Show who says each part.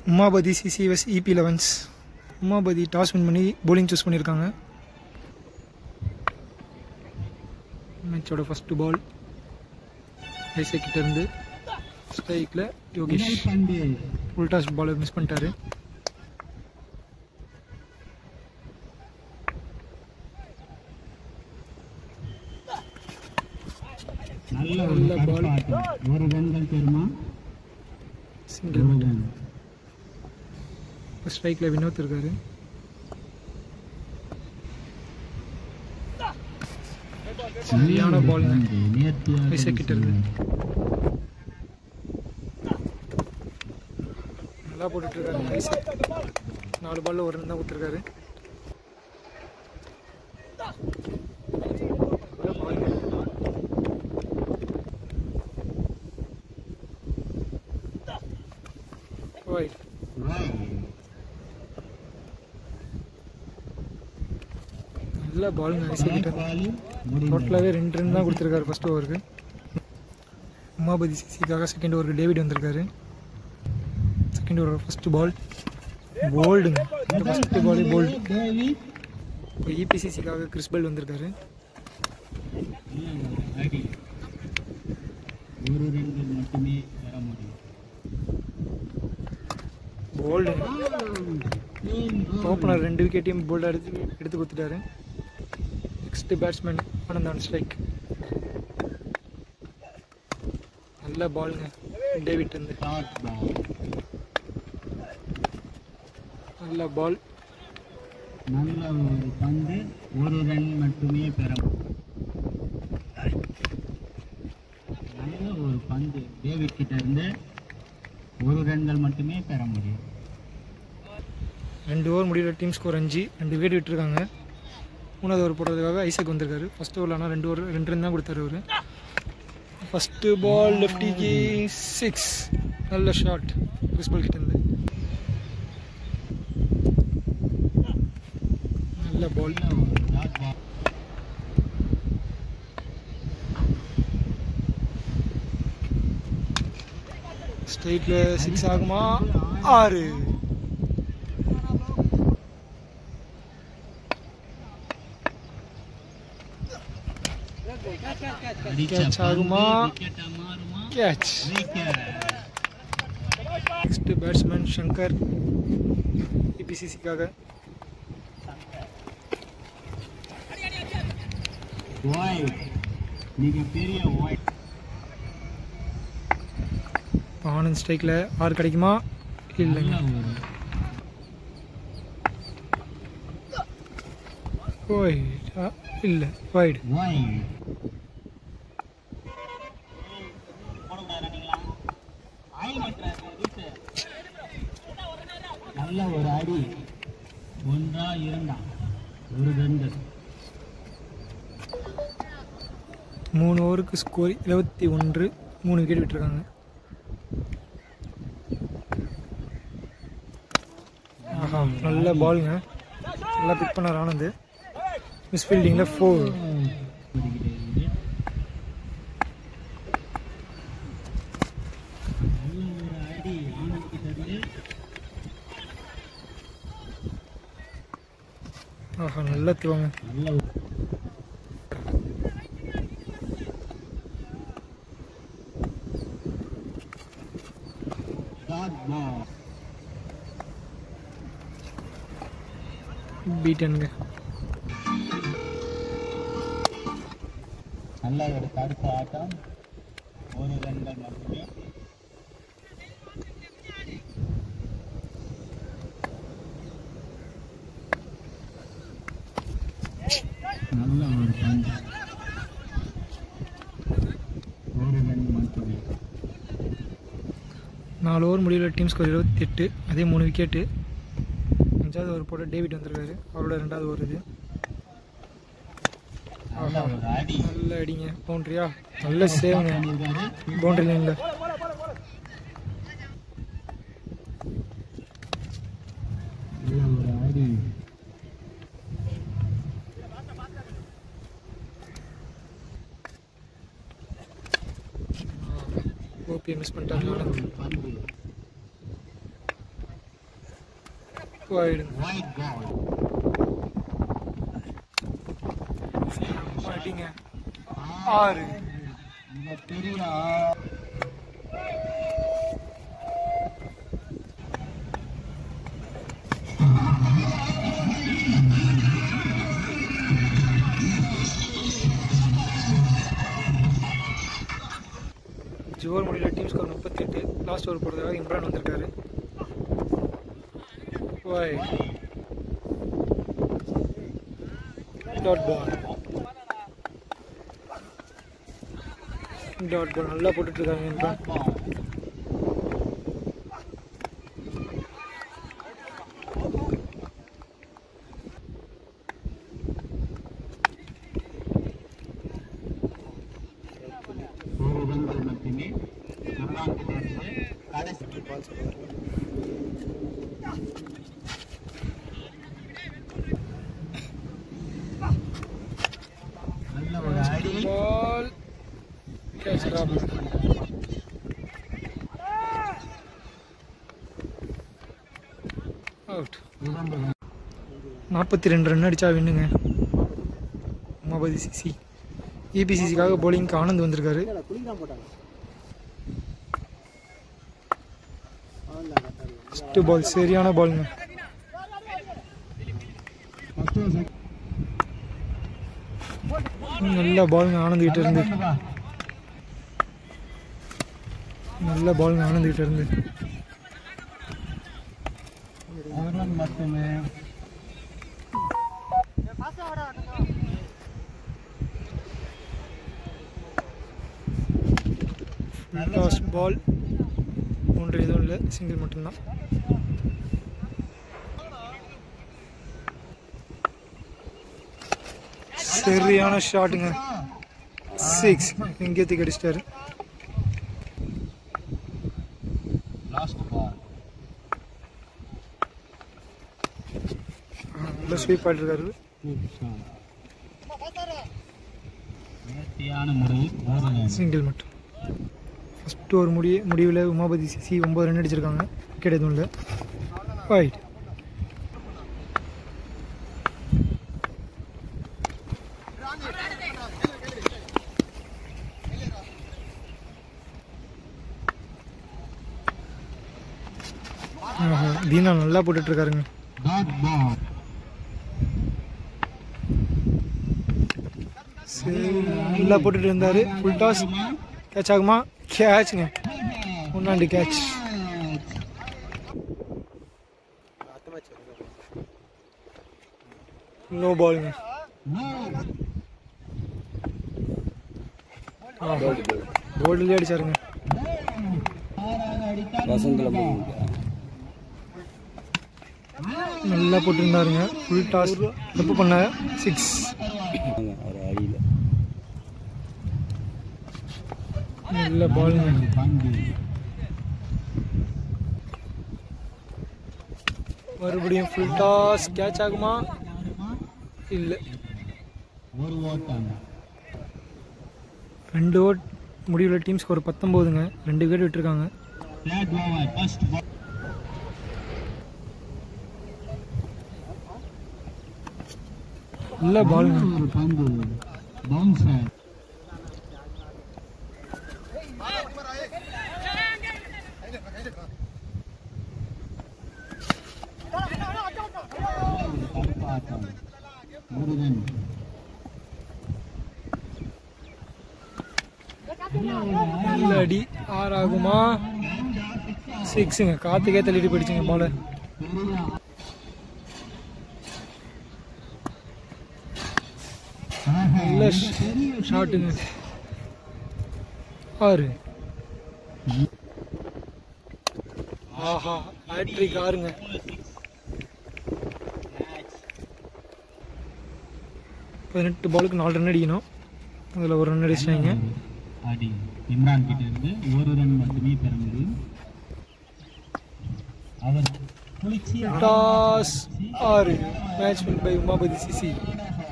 Speaker 1: Umapathi CCS EB elevens Umapathi toss win பண்ணி bowling choose பண்ணியிருக்காங்க மேட்சோட ஃபஸ்ட்டு பால் ஐசக்கிட்ட இருந்து ஸ்ட்ரைக்கில் யோகேஷ்
Speaker 2: முதல் பந்து
Speaker 1: உல்டாஸ் பாலர் மிஸ் பண்ணிட்டாரு
Speaker 2: நல்ல ஒரு
Speaker 1: நல்ல ball.
Speaker 2: தடுப்பாட்டம் ஒரு ரன்கள் பெறுமா
Speaker 1: சிங்கிள்
Speaker 2: ஒரு ரன்
Speaker 1: இப்போ ஸ்ட்ரைக்கில் வினோத் இருக்காரு சரியான பால் ஐசக் கிட்ட இருந்து. நல்லா போட்டுட்டு இருக்காரு ஐசக் நாலு பால்ல ஒரு ரன் தான் கொடுத்துருக்காரு Wide. நல்ல பாலுங்க ஐசக் கிட்ட இருந்து. டோட்டலாகவே ரெண்டு ரன் தான் கொடுத்துருக்காரு ஃபர்ஸ்ட் ஓவருக்கு உமாபதி சிசிக்காக செகண்ட் ஓவருக்கு டேவிட் வந்திருக்காரு செகண்ட் ஓவர் ஃபர்ஸ்ட் பால் போல்டுங்க ஃபர்ஸ்ட் பாலே போல்டு
Speaker 2: தேவி
Speaker 1: இப்போ இபிசிசிக்காக கிறிஸ்பெல் வந்திருக்காரு
Speaker 2: அடி ஒரு ரன்கள் மட்டுமே பெற முடியும்
Speaker 1: போல்டு ஓப்பனர் ரெண்டு விக்கெட்டையும் போல்டாக எடுத்து எடுத்து கொடுத்துட்டாரு நெக்ஸ்ட் பேட்ஸ்மேன் ஆனந்தான் ஸ்ட்ரைக் நல்ல பாலுங்க டேவிட் இருந்து
Speaker 2: ஷார்ட் பால்
Speaker 1: நல்ல பால்
Speaker 2: நல்ல ஒரு பந்து ஒரு ரன் மட்டுமே பெற முடியும் நல்ல ஒரு பந்து டேவிட் கிட்ட இருந்து ஒரு ரன்கள் மட்டுமே பெற முடியும்
Speaker 1: ரெண்டு ஓவர் முடியல டீம் ஸ்கோர் அஞ்சு ரெண்டு விக்கெட் விட்டுருக்காங்க மூணாவது ஓவர் போடுறதுக்காக ஐசக் வந்திருக்காரு ஃபர்ஸ்ட் ஓவரில் ஆனால் ரெண்டு ஓவர் ரெண்டு ரன் தான் கொடுத்தாரு அவர் ஃபஸ்ட்டு பால் லெஃப்டிக்கு சிக்ஸ் நல்ல ஷாட் கிறிஸ்பால் கிட்டேருந்து நல்ல பால்
Speaker 2: நல்ல ஒரு ஷார்ட் பால்
Speaker 1: ஸ்ட்ரைட்டில் சிக்ஸ் ஆகுமா ஆறு
Speaker 2: அடிச்ச
Speaker 1: Catch ஆகுமா?
Speaker 2: பந்து wicket ஆ மாறுமா
Speaker 1: catch
Speaker 2: Wicket.
Speaker 1: Next batsman Shankar இபிசிசிக்காக
Speaker 2: Wide. மிகப்பெரிய wide.
Speaker 1: ஆனந்த் ஸ்ட்ரைக்கில் ஆறு கிடைக்குமா இல்லைங்க
Speaker 2: நல்ல ஒரு
Speaker 1: ஒயிட் இல்லை வைடு
Speaker 2: wide. நல்ல ஒரு அடி ஒன்றா இரண்டா ஒரு ரன்கள்
Speaker 1: மூணு ஓவருக்கு ஸ்கோர் இருபத்தி ஒன்று மூணு விக்கெட் விட்டுருக்காங்க ஆஹா நல்ல பாலுங்க நல்லா பிக் பண்ணார் ஆனந்த் மிஸ் ஃபீல்டிங்கில் ஃபோர்
Speaker 2: வருகிறது. நல்ல ஒரு அடி ஆனந்த் கிட்ட இருந்து
Speaker 1: ஆஹா நல்லா தருவாங்க
Speaker 2: நல்ல ஒரு ஷார்ட் பால்
Speaker 1: பீட்டனுங்க
Speaker 2: நல்ல ஒரு தடுப்பு ஆட்டம் ஒரு ரன்கள் மட்டுமே நல்ல ஒரு பந்து ஒரு ரன் மட்டுமே
Speaker 1: நாலு ஓவர் முடியல டீம் ஸ்கோர் இருபத்தி எட்டு அதே மூணு விக்கெட்டு அஞ்சாவது ஓவர் போட டேவிட் வந்திருக்காரு அவரோட ரெண்டாவது ஓவர் இது
Speaker 2: நல்ல ஒரு அடி
Speaker 1: நல்ல அடிங்க பவுண்ட்ரியா நல்ல சேவுங்க
Speaker 2: பண்ணியிருக்காரு
Speaker 1: பவுண்டரி லைனில்
Speaker 2: நல்ல ஒரு அடி
Speaker 1: ஓபியை மிஸ் பண்ணிட்டாங்க ஆனந்த்
Speaker 2: பந்து
Speaker 1: போயிடுங்க
Speaker 2: ஒயிட் பால்
Speaker 1: அடிங்க ஆறு
Speaker 2: இந்த பெரிய
Speaker 1: ஜோர் முடியல டீம் ஸ்கோர் முப்பத்தெட்டு லாஸ்ட் ஓவர் போடுறதுக்காக இம்ரான் வந்திருக்காரு ஒய் டாட் பால் டாட் பால் நல்லா போட்டுட்டு இருக்காங்க இம்ரான்
Speaker 2: பால் ஒரு ரன்கள் மட்டுமே இம்ரான் கிட்ட இருந்து கடைசி பால் நல்ல ஒரு அடி
Speaker 1: பால் கேட்ச் ராபர்ட் அவுட்
Speaker 2: இரண்டு
Speaker 1: நாற்பத்தி ரெண்டு ரன் அடிச்சா வின்னுங்க உமாபதி சிசி இபிசிசிக்காக bowling-க்கு ஆனந்த் வந்திருக்காரு ஃபஸ்ட்டு பால் சரியான பாலுங்க நல்ல பாலுங்க ஆனந்த் கிட்ட இருந்து நல்ல பாலுங்க ஆனந்த் கிட்ட இருந்து
Speaker 2: ஒரு ரன் மட்டுமே
Speaker 1: லாஸ்ட் பால் ஒன்று எதுவும் இல்லை சிங்கிள் மட்டும்தான் சரியான ஷாட்டுங்க சிக்ஸ் எங்கேயே தூக்கி அடிச்சிட்டாரு
Speaker 2: லாஸ்ட் பால்
Speaker 1: நல்ல ஸ்வீப் ஆகிட்டுருக்காரு
Speaker 2: நேர்த்தியான முறையில் ஒரு ரன்
Speaker 1: சிங்கிள் மட்டும் ஃபஸ்ட்டு ஒரு முடிய முடிவில் உமாபதி சிசி ஒம்பது ரன் அடிச்சிருக்காங்க விக்கெட் எதுவும் இல்லை ரைட் ஆஹா, தீனா நல்லா போட்டுட்டு இருக்காருங்க
Speaker 2: டாட் பால்
Speaker 1: சரி நல்லா போட்டுட்டு இருந்தாரு ஃபுல் டாஸ் கேட்ச் ஆகுமா கேட்சுங்க முன்னாடி கேட்ச் நோ பாலுங்க போல்டுலேயே அடிச்சாருங்க நல்லா போட்டுருந்தாருங்க ஃபுல் டாஸ் தப்பு பண்ண சிக்ஸ் நல்ல பாலுங்க
Speaker 2: பந்து
Speaker 1: மறுபடியும் ஃபுல் டாஸ் கேட்ச் ஆகுமா இல்லை
Speaker 2: ஒரு ஓட்டம்
Speaker 1: ரெண்டு ஓட் முடிவில் டீம் ஸ்கோர் பத்தொம்போதுங்க ரெண்டு விக்கெட் விட்டுருக்காங்க
Speaker 2: தேர்ட் ஓவர் ஃபர்ஸ்ட் பால்
Speaker 1: நல்ல பாலுங்க
Speaker 2: ஒரு பந்து பவுன்சர் தப்பாட்டம் முருகன்
Speaker 1: நல்ல அடி ஆறு ஆகுமா சிக்ஸுங்க காத்துக்கே தள்ளிட்டு போயிடுச்சுங்க பால
Speaker 2: பெரிய
Speaker 1: நல்ல ஷாட்டுங்க ஆறு ஆஹா ஹேட்ரிக் ஆறுங்க பதினெட்டு பாலுக்கு நாலு ரன் அடிக்கணும் அதில் ஒரு ரன் அடிச்சிட்டாங்க
Speaker 2: அடி இம்ரான் கிட்ட இருந்து ஒரு ரன் மட்டுமே பெற முடியும் அவர் குளிச்சு
Speaker 1: டாஸ் ஆறு match win by Umapathi CC